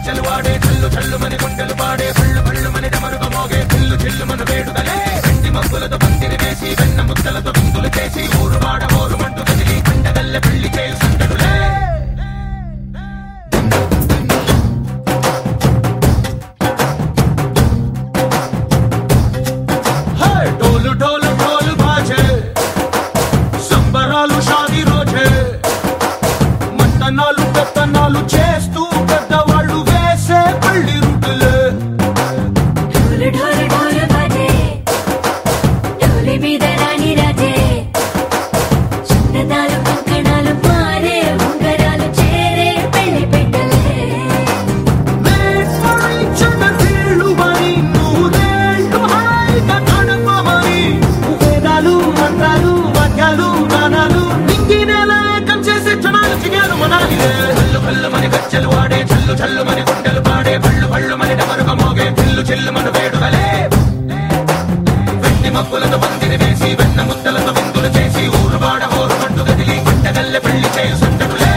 గజ్జలు వాడే చల్లు చల్లు మని గుండెలు పాడే పళ్ళు పళ్ళు మని డమరుక మోగే పిల్లు చిల్లు మన వేడుదలే వెండి మబ్బులతో పందిరి వేసి వెన్న ముద్దలతో విందులు చేసి ఊరు వాడ ఊరు మంటు కదిలి పండగల్ల పెళ్లి చేయు సందడులే హే, డోలు డోలు డోలు బాజే సంబరాలు షాది రోజే మంతనాలు పెత్తనాలు చేస్తూ పెద్దవాళ్ళు వేసే పళ్ళి రుట్టులే ढोल ढोल ढोल बाजे ढोली మీద రాణి రాజే చిన్నదాలు కంకణాలు మారే ఉంగరాలు చేరే పెళ్లి పెట్టలే Made for each other, వీళ్ళు మరి నూరేళ్ళు హాయిగా గడపమని. వేదాలు, మంత్రాలు, వాక్యాలు, గానాలు, నింగి నేల ఏకం చేసే క్షణాలు చిగాలు మనాలిలే. కల్లు కల్లు మని గజ్జలు వాడే చల్లు చల్లు మని గుండెలు పాడే పళ్ళు పళ్ళు మని డమరుక మోగే పిల్లు చిల్లు మన వేడుకలే వెండి మబ్బులతో పందిరి వేసి వెన్న ముద్దలతో విందులు చేసి ఊరు వాడ ఊరు పట్టు గదిలి పంటగల్లె పెళ్లి చేయు సందడులే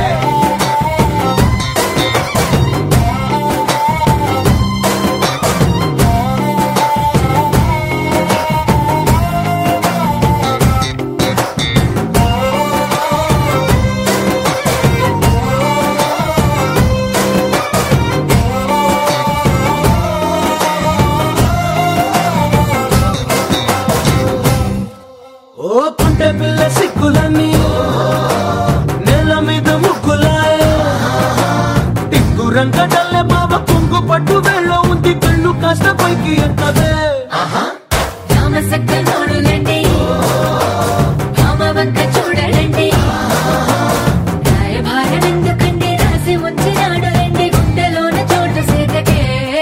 ఓ పుంటె పిల్ల సిక్కులన్నీ నేల మీద ముగ్గులాయ టింగు రంగడల్లె బాబ కొంగు పట్టు వెళ్ళ ఉంది కళ్ళు కాస్త పైకి ఎక్కదే రామసక్క నోడులండి రామ వంక చూడడండి రాయభారం ఎందుకండి రాసి ఉంచినాడు రండి గుండెలోన చోటు సీతకే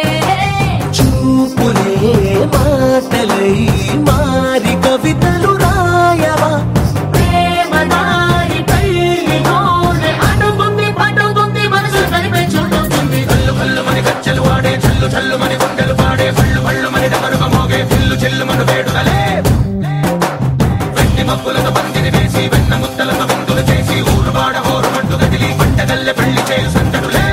చూపులే మాటలై మారి కవితలు రాయవా ప్రేమ దారి పెళ్లిలోనే అడుగుంది పడుతుంది మనసు కలిపే చూడుతుంది కల్లు కల్లు మని గజ్జలు వాడే చల్లు చల్లు మని గుండెలు పాడే పళ్ళు పళ్ళు మని డమరుక మోగే పిల్లు చెల్లు మన వేడుకలే వెండి మబ్బులతో పందిరి వేసి వెన్న ముద్దలతో విందులు చేసి ఊరు వాడ ఊరు మంటు గదిలి పంటగల్లె పెళ్లి చేయు సందడులే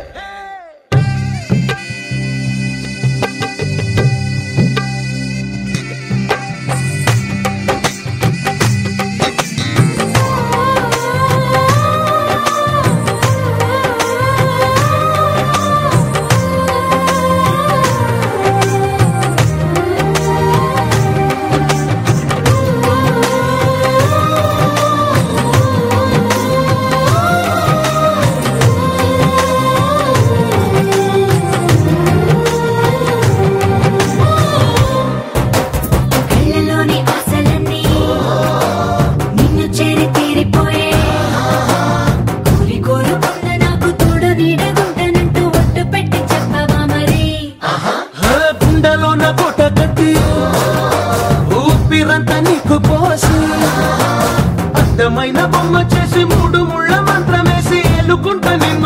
కళ్ళలోని ఆశలన్నీ నిన్ను చేరి తీరిపోయే కోరి కోరుకున్న నాకు తోడు నీడగుంటానంటూ ఒట్టు పెట్టి చెప్పవా మరి గుండెలోన కోట కట్టి ఊపిరంతా నీకు పోసి అందమైన బొమ్మ చేసి మూడు ముళ్ళ మంత్రమేసి ఎలుకుంట నిన్ను